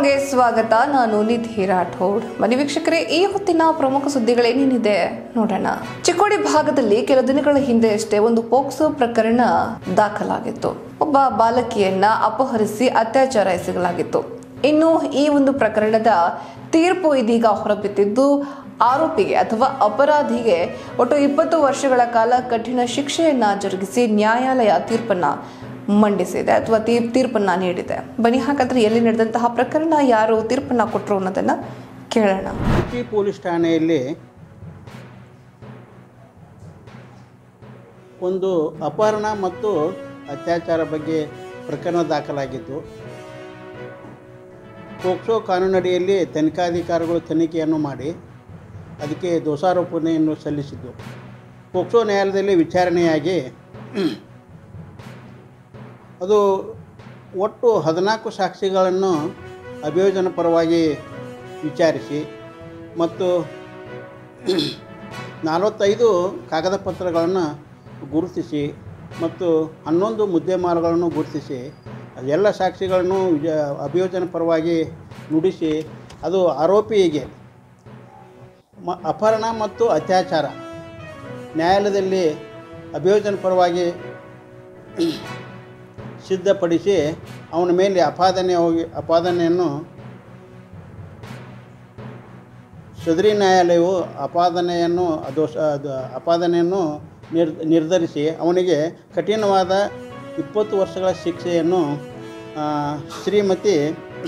ಕಾರ್ಯಕ್ರಮಕ್ಕೆ ಸ್ವಾಗತ ನಾನು ನಿಧಿ ರಾಠೋಡ್ ಬನ್ನಿ ವೀಕ್ಷಕರೇ ಈ ಹೊತ್ತಿನ ಪ್ರಮುಖ ಸುದ್ದಿಗಳೇನೇನಿದೆ ನೋಡೋಣ ಚಿಕ್ಕೋಡಿ ಭಾಗದಲ್ಲಿ ಕೆಲ ದಿನಗಳ ಹಿಂದೆ ಅಷ್ಟೇ ಒಂದು ಪೋಕ್ಸೋ ಪ್ರಕರಣ ದಾಖಲಾಗಿತ್ತು ಒಬ್ಬ ಬಾಲಕಿಯನ್ನ ಅಪಹರಿಸಿ ಅತ್ಯಾಚಾರ ಎಸಗಲಾಗಿತ್ತು ಇನ್ನು ಈ ಒಂದು ಪ್ರಕರಣದ ತೀರ್ಪು ಇದೀಗ ಹೊರಬಿದ್ದಿದ್ದು ಆರೋಪಿಗೆ ಅಥವಾ ಅಪರಾಧಿಗೆ ಒಟ್ಟು ಇಪ್ಪತ್ತು ವರ್ಷಗಳ ಕಾಲ ಕಠಿಣ ಶಿಕ್ಷೆಯನ್ನ ಜರುಗಿಸಿ ನ್ಯಾಯಾಲಯ ತೀರ್ಪನ್ನ ಮಂಡಿಸಿದೆ ಅಥವಾ ತೀರ್ ತೀರ್ಪನ್ನ ನೀಡಿದೆ ಬನ್ನಿ ಹಾಗಾದ್ರೆ ಎಲ್ಲಿ ನಡೆದಂತಹ ಪ್ರಕರಣ ಯಾರು ತೀರ್ಪನ್ನ ಕೊಟ್ಟರು ಅನ್ನೋದನ್ನ ಕೇಳೋಣ ಉಡುಪಿ ಪೊಲೀಸ್ ಠಾಣೆಯಲ್ಲಿ ಒಂದು ಅಪಹರಣ ಮತ್ತು ಅತ್ಯಾಚಾರ ಬಗ್ಗೆ ಪ್ರಕರಣ ದಾಖಲಾಗಿದ್ದು ಪೋಕ್ಸೋ ಕಾನೂನಡಿಯಲ್ಲಿ ತನಿಖಾಧಿಕಾರಿಗಳು ತನಿಖೆಯನ್ನು ಮಾಡಿ ಅದಕ್ಕೆ ದೋಷಾರೋಪಣೆಯನ್ನು ಸಲ್ಲಿಸಿದ್ದು ಪೋಕ್ಸೋ ನ್ಯಾಯಾಲಯದಲ್ಲಿ ವಿಚಾರಣೆಯಾಗಿ ಅದು ಒಟ್ಟು ಹದಿನಾಲ್ಕು ಸಾಕ್ಷಿಗಳನ್ನು ಅಭಿಯೋಜನ ಪರವಾಗಿ ವಿಚಾರಿಸಿ ಮತ್ತು ನಲವತ್ತೈದು ಕಾಗದ ಪತ್ರಗಳನ್ನು ಗುರುತಿಸಿ ಮತ್ತು ಹನ್ನೊಂದು ಮುದ್ದೆಮಾಲುಗಳನ್ನು ಗುರುತಿಸಿ ಎಲ್ಲ ಸಾಕ್ಷಿಗಳನ್ನು ವಿಜ ಅಭಿಯೋಜನ ಪರವಾಗಿ ನುಡಿಸಿ ಅದು ಆರೋಪಿಗೆ ಮ ಅಪಹರಣ ಮತ್ತು ಅತ್ಯಾಚಾರ ನ್ಯಾಯಾಲಯದಲ್ಲಿ ಅಭಿಯೋಜನ ಪರವಾಗಿ ಸಿದ್ಧಪಡಿಸಿ ಅವನ ಮೇಲೆ ಅಪಾದನೆ ಹೋಗಿ ಅಪಾದನೆಯನ್ನು ಸದರಿ ನ್ಯಾಯಾಲಯವು ಅಪಾದನೆಯನ್ನು ದೋಷ ಅದು ಅಪಾದನೆಯನ್ನು ನಿರ್ ನಿರ್ಧರಿಸಿ ಅವನಿಗೆ ಕಠಿಣವಾದ ಇಪ್ಪತ್ತು ವರ್ಷಗಳ ಶಿಕ್ಷೆಯನ್ನು ಆ, Shrimati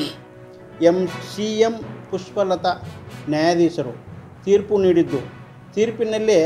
M C M Pushpalatha ನ್ಯಾಯಾಧೀಶರು ತೀರ್ಪು ನೀಡಿದ್ದು ತೀರ್ಪಿನಲ್ಲಿ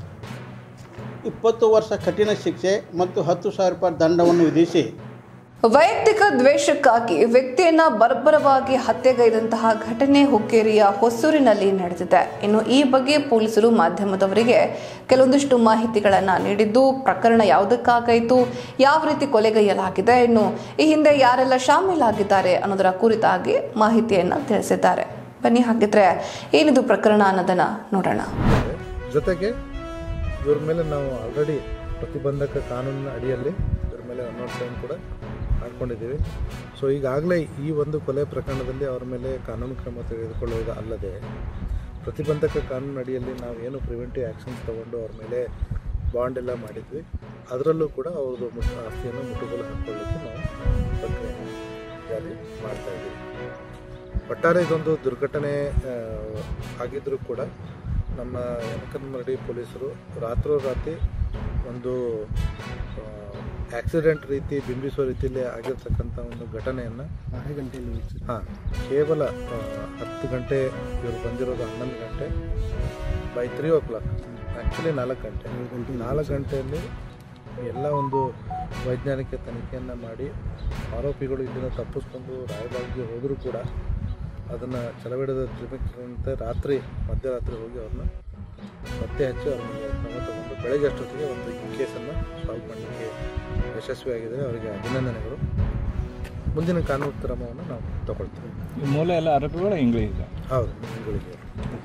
ಇಪ್ಪತ್ತು ವರ್ಷ ಕಠಿಣ ಶಿಕ್ಷೆ ಮತ್ತು ಹತ್ತು ಸಾವಿರ ರೂಪಾಯಿ ದಂಡವನ್ನು ವಿಧಿಸಿ ವೈಯಕ್ತಿಕ ದ್ವೇಷಕ್ಕಾಗಿ ವ್ಯಕ್ತಿಯನ್ನ ಬರ್ಬರವಾಗಿ ಹತ್ಯೆಗೈದಂತಹ ಘಟನೆ ಹುಕ್ಕೇರಿಯ ಹೊಸೂರಿನಲ್ಲಿ ನಡೆದಿದೆ ಇನ್ನು ಈ ಬಗ್ಗೆ ಪೊಲೀಸರು ಮಾಧ್ಯಮದವರಿಗೆ ಕೆಲವೊಂದಿಷ್ಟು ಮಾಹಿತಿಗಳನ್ನ ನೀಡಿದ್ದು ಪ್ರಕರಣ ಯಾವುದಕ್ಕಾಗಾಯಿತು ಯಾವ ರೀತಿ ಕೊಲೆಗೈಯಲಾಗಿದೆ ಇನ್ನು ಈ ಹಿಂದೆ ಯಾರೆಲ್ಲ ಶಾಮೀಲಾಗಿದ್ದಾರೆ ಅನ್ನೋದರ ಕುರಿತಾಗಿ ಮಾಹಿತಿಯನ್ನ ತಿಳಿಸಿದ್ದಾರೆ ಬನ್ನಿ ಹಾಗಿದ್ರೆ ಏನಿದು ಪ್ರಕರಣ ಅನ್ನೋದನ್ನ ನೋಡೋಣ ಜೊತೆಗೆ ಇವ್ರ ಮೇಲೆ ನಾವು ಆಲ್ರೆಡಿ ಪ್ರತಿಬಂಧಕ ಕಾನೂನಿನ ಅಡಿಯಲ್ಲಿ ಇವ್ರ ಮೇಲೆ ಒನ್ ಸೆವೆನ್ ಕೂಡ ಮಾಡ್ಕೊಂಡಿದ್ದೀವಿ ಸೊ ಈಗಾಗಲೇ ಈ ಒಂದು ಕೊಲೆ ಪ್ರಕರಣದಲ್ಲಿ ಅವ್ರ ಮೇಲೆ ಕಾನೂನು ಕ್ರಮ ತೆಗೆದುಕೊಳ್ಳುವುದು ಅಲ್ಲದೆ ಪ್ರತಿಬಂಧಕ ಕಾನೂನು ಅಡಿಯಲ್ಲಿ ನಾವು ಏನು ಪ್ರಿವೆಂಟಿವ್ ಆ್ಯಕ್ಷನ್ಸ್ ತಗೊಂಡು ಅವ್ರ ಮೇಲೆ ಬಾಂಡ್ ಎಲ್ಲ ಮಾಡಿದ್ವಿ ಅದರಲ್ಲೂ ಕೂಡ ಅವ್ರದ್ದು ಮುಟ್ಟು ಆಸ್ತಿಯನ್ನು ಮುಟ್ಟುಗೋಲು ಹಾಕ್ಕೊಳ್ಳಿಕ್ಕೆ ನಾವು ಪ್ರಕ್ರಿಯೆಯನ್ನು ಜಾರಿ ಮಾಡ್ತಾ ಇದ್ದೀವಿ ಒಟ್ಟಾರೆ ಇದೊಂದು ದುರ್ಘಟನೆ ಆ, ಆಗಿದ್ರೂ ಕೂಡ ನಮ್ಮ ಯನಕನಮರಡಿ ಪೊಲೀಸರು ರಾತ್ರೋರಾತ್ರಿ ಒಂದು ಆಕ್ಸಿಡೆಂಟ್ ರೀತಿ ಬಿಂಬಿಸುವ ರೀತಿಯಲ್ಲಿ ಆಗಿರ್ತಕ್ಕಂಥ ಒಂದು ಘಟನೆಯನ್ನು ಹಾಂ ಕೇವಲ ಆ, ಹತ್ತು ಗಂಟೆ ಇವರು ಬಂದಿರೋದು ಹನ್ನೊಂದು ಗಂಟೆ by three o'clock actually ನಾಲ್ಕು ಗಂಟೆ ನಾಲ್ಕು ಗಂಟೆಯಲ್ಲಿ ಎಲ್ಲ ಒಂದು ವೈಜ್ಞಾನಿಕ ತನಿಖೆಯನ್ನು ಮಾಡಿ ಆರೋಪಿಗಳು ಇಲ್ಲಿಂದ ತಪ್ಪಿಸ್ಕೊಂಡು ರಾಯಬಾಗಿಗೆ ಹೋದರೂ ಕೂಡ ಅದನ್ನು ಚಲವಿಡದ ತ್ರಿಮಿಕ್ರಂತೆ ರಾತ್ರಿ ಮಧ್ಯರಾತ್ರಿ ಹೋಗಿ ಅವ್ರನ್ನ ಪತ್ತೆ ಹಚ್ಚಿ ಅವ್ರ ಮೇಲೆ ಕ್ರಮ ತಗೊಂಡು ಬೆಳಗ್ಗೆ ಅಷ್ಟೊತ್ತಿಗೆ ಒಂದು ಈ ಕೇಸನ್ನು ಸಾಲ್ವ್ ಮಾಡಲಿಕ್ಕೆ ಯಶಸ್ವಿಯಾಗಿದ್ದಾರೆ ಅವರಿಗೆ ಅಭಿನಂದನೆಗಳು ಮುಂದಿನ ಕಾನೂನು ಕ್ರಮವನ್ನು ನಾವು ತಗೊಳ್ತೀವಿ ಈ ಮೂಲ ಎಲ್ಲ ಆರೋಪಿಗಳು ಇಂಗ್ಲಿಷ್ ಹೌದು ನಿಮ್ಗಳಿಗೆ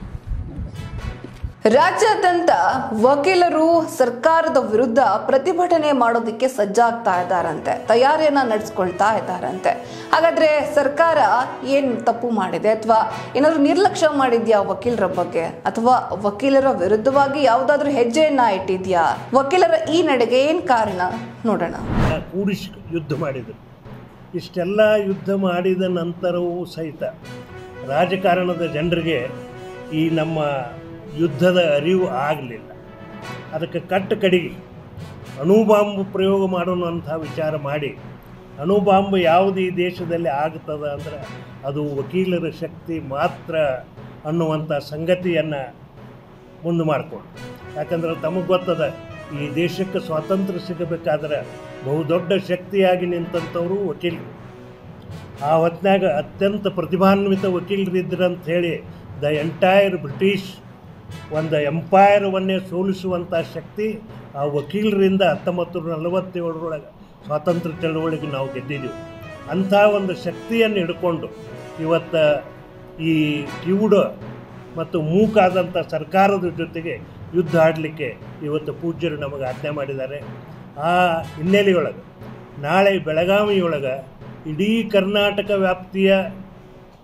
ರಾಜ್ಯಾದ್ಯಂತ ವಕೀಲರು ಸರ್ಕಾರದ ವಿರುದ್ಧ ಪ್ರತಿಭಟನೆ ಮಾಡೋದಕ್ಕೆ ಸಜ್ಜಾಗ್ತಾ ಇದ್ದಾರಂತೆ ತಯಾರಿಯನ್ನ ನಡೆಸ್ಕೊಳ್ತಾ ಇದ್ದಾರಂತೆ ಹಾಗಾದ್ರೆ ಸರ್ಕಾರ ಏನ್ ತಪ್ಪು ಮಾಡಿದೆ ಅಥವಾ ಏನಾದ್ರು ನಿರ್ಲಕ್ಷ್ಯ ಮಾಡಿದ್ಯಾ ವಕೀಲರ ಬಗ್ಗೆ ಅಥವಾ ವಕೀಲರ ವಿರುದ್ಧವಾಗಿ ಯಾವುದಾದ್ರೂ ಹೆಜ್ಜೆಯನ್ನ ಇಟ್ಟಿದ್ಯಾ ವಕೀಲರ ಈ ನಡೆಗೆ ಏನ್ ಕಾರಣ ನೋಡೋಣ ಕೂಡಿಸಿ ಯುದ್ಧ ಮಾಡಿದರು ಇಷ್ಟೆಲ್ಲ ಯುದ್ಧ ಮಾಡಿದ ನಂತರವೂ ಸಹಿತ ರಾಜಕಾರಣದ ಜನರಿಗೆ ಈ ನಮ್ಮ ಯುದ್ಧದ ಅರಿವು ಆಗಲಿಲ್ಲ ಅದಕ್ಕೆ ಕಟ್ಟ ಕಡೆಗೆ ಅಣುಬಾಂಬ್ ಪ್ರಯೋಗ ಮಾಡೋಣ ಅಂತ ವಿಚಾರ ಮಾಡಿ ಅಣುಬಾಂಬ್ ಯಾವುದು ಈ ದೇಶದಲ್ಲಿ ಆಗ್ತದ ಅಂದ್ರೆ ಅದು ವಕೀಲರ ಶಕ್ತಿ ಮಾತ್ರ ಅನ್ನುವಂಥ ಸಂಗತಿಯನ್ನು ಮುಂದೆ ಮಾಡಿಕೊಂಡು ಯಾಕಂದ್ರೆ ತಮಗೆ ಗೊತ್ತದ ಈ ದೇಶಕ್ಕೆ ಸ್ವಾತಂತ್ರ್ಯ ಸಿಗಬೇಕಾದ್ರೆ ಬಹುದೊಡ್ಡ ಶಕ್ತಿಯಾಗಿ ನಿಂತಂಥವರು ವಕೀಲರು ಆ ಹೊತ್ತಿನಾಗ ಅತ್ಯಂತ ಪ್ರತಿಭಾನ್ವಿತ ವಕೀಲರಿದ್ರು ಅಂತ ಹೇಳಿ ದ ಎಂಟೈರ್ ಬ್ರಿಟಿಷ್ ಒಂದು ಎಂಪೈರ್ವನ್ನೇ ಸೋಲಿಸುವಂಥ ಶಕ್ತಿ ಆ ವಕೀಲರಿಂದ ಹತ್ತೊಂಬತ್ತು ನೂರ ನಲವತ್ತೇಳರೊಳಗೆ ಸ್ವಾತಂತ್ರ್ಯ ಚಳವಳಿಗೆ ನಾವು ಗೆದ್ದಿದ್ದೀವಿ ಅಂಥ ಒಂದು ಶಕ್ತಿಯನ್ನು ಹಿಡ್ಕೊಂಡು ಇವತ್ತು ಈ ಕಿವುಡ ಮತ್ತು ಮೂಕಾದಂಥ ಸರ್ಕಾರದ ಜೊತೆಗೆ ಯುದ್ಧ ಆಡಲಿಕ್ಕೆ ಇವತ್ತು ಪೂಜ್ಯರು ನಮಗೆ ಆಜ್ಞೆ ಮಾಡಿದ್ದಾರೆ ಆ ಹಿನ್ನೆಲೆಯೊಳಗೆ ನಾಳೆ ಬೆಳಗಾವಿಯೊಳಗೆ ಇಡೀ ಕರ್ನಾಟಕ ವ್ಯಾಪ್ತಿಯ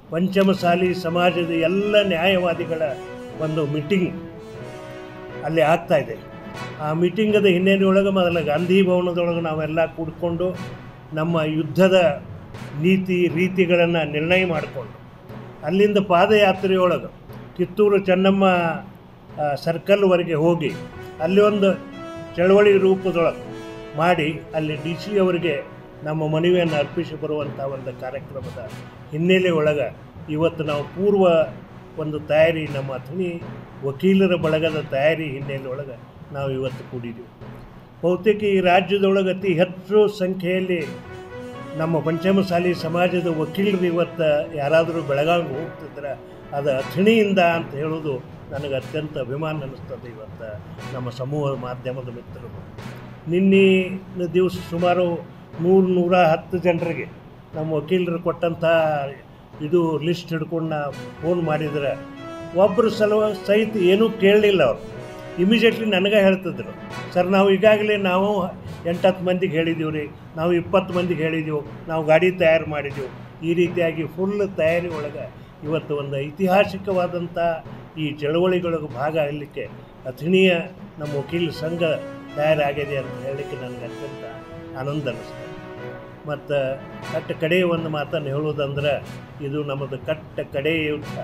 ಪಂಚಮಸಾಲಿ ಸಮಾಜದ ಎಲ್ಲ ನ್ಯಾಯವಾದಿಗಳ ಒಂದು ಮೀಟಿಂಗ್ ಅಲ್ಲಿ ಆಗ್ತಾ ಇದೆ ಆ ಮೀಟಿಂಗದ ಹಿನ್ನೆಲೆಯೊಳಗೆ ಮೊದಲ ಗಾಂಧಿ ಭವನದೊಳಗೆ ನಾವೆಲ್ಲ ಕೂಡ್ಕೊಂಡು ನಮ್ಮ ಯುದ್ಧದ ನೀತಿ ರೀತಿಗಳನ್ನು ನಿರ್ಣಯ ಮಾಡಿಕೊಂಡು ಅಲ್ಲಿಂದ ಪಾದಯಾತ್ರೆಯೊಳಗೆ ಕಿತ್ತೂರು ಚೆನ್ನಮ್ಮ ಆ, ಸರ್ಕಲ್ವರೆಗೆ ಹೋಗಿ ಅಲ್ಲಿ ಒಂದು ಚಳವಳಿ ರೂಪದೊಳಗೆ ಮಾಡಿ ಅಲ್ಲಿ ಡಿ ಸಿ ಅವರಿಗೆ ನಮ್ಮ ಮನವಿಯನ್ನು ಅರ್ಪಿಸಿ ಬರುವಂಥ ಒಂದು ಕಾರ್ಯಕ್ರಮದ ಹಿನ್ನೆಲೆ ಒಳಗೆ ಇವತ್ತು ನಾವು ಪೂರ್ವ ಒಂದು ತಯಾರಿ ನಮ್ಮ ಅಥಣಿ ವಕೀಲರ ಬಳಗದ ತಯಾರಿ ಹಿನ್ನೆಲೆ ಒಳಗೆ ನಾವು ಇವತ್ತು ಕೂಡಿದ್ದೀವಿ ಬಹುತೇಕ ಈ ರಾಜ್ಯದೊಳಗೆ ಅತಿ ಹೆಚ್ಚು ಸಂಖ್ಯೆಯಲ್ಲಿ ನಮ್ಮ ಪಂಚಮಸಾಲಿ ಸಮಾಜದ ವಕೀಲರು ಇವತ್ತು ಯಾರಾದರೂ ಬೆಳಗಾವಿಗೆ ಹೋಗ್ತಿದ್ರೆ ಅದು ಅಥಣಿಯಿಂದ ಅಂತ ಹೇಳೋದು ನನಗೆ ಅತ್ಯಂತ ಅಭಿಮಾನ ಅನ್ನಿಸ್ತದೆ ಇವತ್ತು ನಮ್ಮ ಸಮೂಹ ಮಾಧ್ಯಮದ ಮಿತ್ರರು ನಿನ್ನೆ ದಿವಸ ಸುಮಾರು ನೂರು ನೂರ ಹತ್ತು ಜನರಿಗೆ ನಮ್ಮ ವಕೀಲರು ಕೊಟ್ಟಂಥ ಇದು ಲಿಸ್ಟ್ ಹಿಡ್ಕೊಂಡು ನಾ ಫೋನ್ ಮಾಡಿದ್ರೆ ಒಬ್ಬರು ಸಲುವ ಸಹಿತ ಏನೂ ಕೇಳಲಿಲ್ಲ ಅವರು ಇಮಿಡಿಯೇಟ್ಲಿ ನನಗೆ ಹೇಳ್ತಿದ್ರು ಸರ್ ನಾವು ಈಗಾಗಲೇ ನಾವು ಎಂಟತ್ತು ಮಂದಿಗೆ ಹೇಳಿದ್ದೀವಿ ರೀ ನಾವು ಇಪ್ಪತ್ತು ಮಂದಿಗೆ ಹೇಳಿದೆವು ನಾವು ಗಾಡಿ ತಯಾರು ಮಾಡಿದೆವು ಈ ರೀತಿಯಾಗಿ ಫುಲ್ ತಯಾರಿ ಒಳಗೆ ಇವತ್ತು ಒಂದು ಐತಿಹಾಸಿಕವಾದಂಥ ಈ ಚಳವಳಿಗಳಿಗೆ ಭಾಗ ಆಗಲಿಕ್ಕೆ ಅಥಣಿಯ ನಮ್ಮ ವಕೀಲ ಸಂಘ ತಯಾರಾಗಿದೆ ಅಂತ ಹೇಳಲಿಕ್ಕೆ ನನಗೆ ಅತ್ಯಂತ ಆನಂದ ಅನ್ನಿಸ್ತದೆ ಮತ್ತು ಕಟ್ಟ ಕಡೆಯ ಒಂದು ಮಾತನ್ನು ಹೇಳೋದಂದ್ರೆ ಇದು ನಮ್ಮದು ಕಟ್ಟ ಕಡೆಯ ಯುದ್ಧ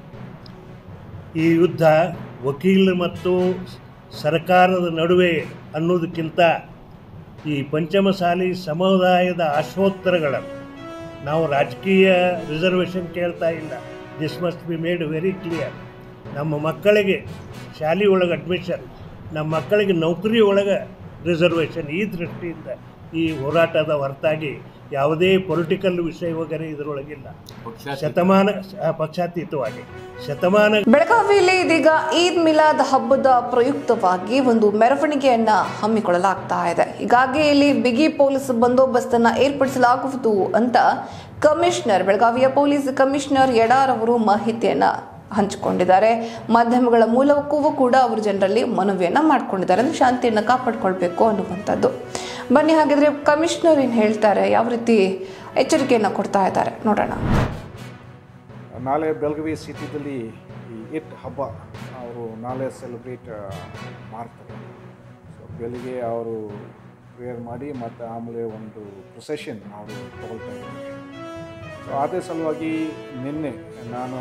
ಈ ಯುದ್ಧ ವಕೀಲರು ಮತ್ತು ಸರ್ಕಾರದ ನಡುವೆ ಅನ್ನೋದಕ್ಕಿಂತ ಈ ಪಂಚಮಸಾಲಿ ಸಮುದಾಯದ ಆಶೋತ್ತರಗಳನ್ನು ನಾವು ರಾಜಕೀಯ ರಿಸರ್ವೇಷನ್ ಕೇಳ್ತಾ ಇಲ್ಲ this must be made very clear ನಮ್ಮ ಮಕ್ಕಳಿಗೆ ಶಾಲೆ ಒಳಗೆ ಅಡ್ಮಿಷನ್ ನಮ್ಮ ಮಕ್ಕಳಿಗೆ ನೌಕರಿ ಒಳಗೆ ರಿಸರ್ವೇಷನ್ ಈ ದೃಷ್ಟಿಯಿಂದ ಈ ಹೋರಾಟದ ಹೊರತಾಗಿ ಯಾವುದೇ ಪೊಲಿಟಿಕಲ್ ವಿಷಯ ವಗೇರೆ ಇದರೊಳಗಿಲ್ಲ ಶತಮಾನ ಆ, ಪಕ್ಷಾತೀತವಾಗಿ ಶತಮಾನ ಬೆಳಗಾವಿಯಲ್ಲಿ ಇದೀಗ ಈದ್ ಮಿಲಾದ್ ಹಬ್ಬದ ಪ್ರಯುಕ್ತವಾಗಿ ಒಂದು ಮೆರವಣಿಗೆಯನ್ನ ಹಮ್ಮಿಕೊಳ್ಳಲಾಗ್ತಾ ಇದೆ ಹೀಗಾಗಿ ಇಲ್ಲಿ ಬಿಗಿ ಪೊಲೀಸ್ ಬಂದೋಬಸ್ತನ್ನ ಏರ್ಪಡಿಸಲಾಗುವುದು ಅಂತ ಕಮಿಷನರ್ ಬೆಳಗಾವಿಯ ಪೊಲೀಸ್ ಕಮಿಷನರ್ ಯಡಾರ್ ಅವರು ಮಾಹಿತಿಯನ್ನ ಹಂಚಿಕೊಂಡಿದ್ದಾರೆ ಮಾಧ್ಯಮಗಳ ಮೂಲಕವೂ ಕೂಡ ಅವರು ಜನರಲ್ಲಿ ಮನವಿಯನ್ನ ಮಾಡ್ಕೊಂಡಿದ್ದಾರೆ ಅಂದ್ರೆ ಶಾಂತಿಯನ್ನ ಕಾಪಾಡ್ಕೊಳ್ಬೇಕು ಅನ್ನುವಂಥದ್ದು ಬನ್ನಿ ಹಾಗಿದ್ರೆ ಕಮಿಷನರ್ ಏನ್ ಹೇಳ್ತಾರೆ ಯಾವ ರೀತಿ ಎಚ್ಚರಿಕೆಯನ್ನ ಕೊಡ್ತಾ ಇದ್ದಾರೆ ನೋಡೋಣ ನಾಳೆ ಬೆಳಗಾವಿ ಸಿಟಿದಲ್ಲಿ ಈ ಇಟ್ ಹಬ್ಬ ಅವರು ನಾಳೆ ಸೆಲೆಬ್ರೇಟ್ ಮಾಡ್ತಾರೆ ಸೊ ಬೆಳಿಗ್ಗೆ ಅವರು ಪ್ರೇಯರ್ ಮಾಡಿ ಮತ್ತು ಆಮೇಲೆ ಒಂದು ಪ್ರೊಸೆಷನ್ ಅವರು ತಗೊಳ್ತಾ ಇದ್ದಾರೆ ಸೊ ಅದೇ ಸಲುವಾಗಿ ನಿನ್ನೆ ನಾನು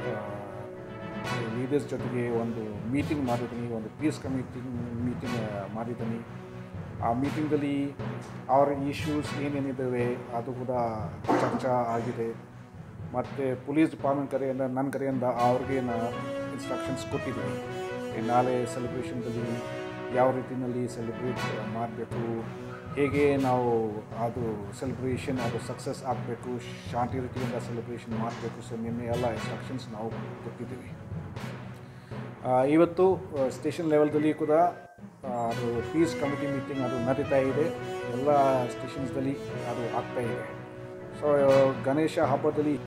ಲೀಡರ್ಸ್ ಜೊತೆಗೆ ಒಂದು ಮೀಟಿಂಗ್ ಮಾಡಿದ್ದೀನಿ ಒಂದು ಪೀಸ್ ಕಮಿಟಿಂಗ್ ಮೀಟಿಂಗ್ ಮಾಡಿದ್ದೀನಿ ಆ ಮೀಟಿಂಗಲ್ಲಿ ಅವರ ಇಶ್ಯೂಸ್ ಏನೇನಿದ್ದಾವೆ ಅದು ಕೂಡ ಚರ್ಚಾ ಆಗಿದೆ ಮತ್ತು ಪೊಲೀಸ್ ಡಿಪಾರ್ಟ್ಮೆಂಟ್ ಕಡೆಯಿಂದ ನನ್ನ ಕಡೆಯಿಂದ ಅವ್ರಿಗೆ ನಾ ಇನ್ಸ್ಟ್ರಕ್ಷನ್ಸ್ ಕೊಟ್ಟಿದ್ದೀನಿ ಈ ನಾಳೆ ಸೆಲೆಬ್ರೇಷನ್ದಲ್ಲಿ ಯಾವ ರೀತಿಯಲ್ಲಿ ಸೆಲೆಬ್ರೇಟ್ ಮಾಡಬೇಕು ಹೇಗೆ ನಾವು ಅದು ಸೆಲೆಬ್ರೇಷನ್ ಅದು ಸಕ್ಸಸ್ ಆಗಬೇಕು ಶಾಂತಿ ರೀತಿಯಿಂದ ಸೆಲೆಬ್ರೇಷನ್ ಮಾಡಬೇಕು ಸೊ ನಿನ್ನೆ ಎಲ್ಲ ಇನ್ಸ್ಟ್ರಕ್ಷನ್ಸ್ ನಾವು ಕೊಟ್ಟಿದ್ದೀವಿ ಆ, ಇವತ್ತು ಸ್ಟೇಷನ್ ಲೆವೆಲ್ದಲ್ಲಿ ಕೂಡ ಆ, ಅದು ಪೀಸ್ ಕಮಿಟಿ ಮೀಟಿಂಗ್ ಅದು ನಡೀತಾ ಇದೆ ಎಲ್ಲ ಸ್ಟೇಷನ್ಸ್ದಲ್ಲಿ ಅದು ಆಗ್ತಾ ಇದೆ ಸೊ ಗಣೇಶ ಹಬ್ಬದಲ್ಲಿ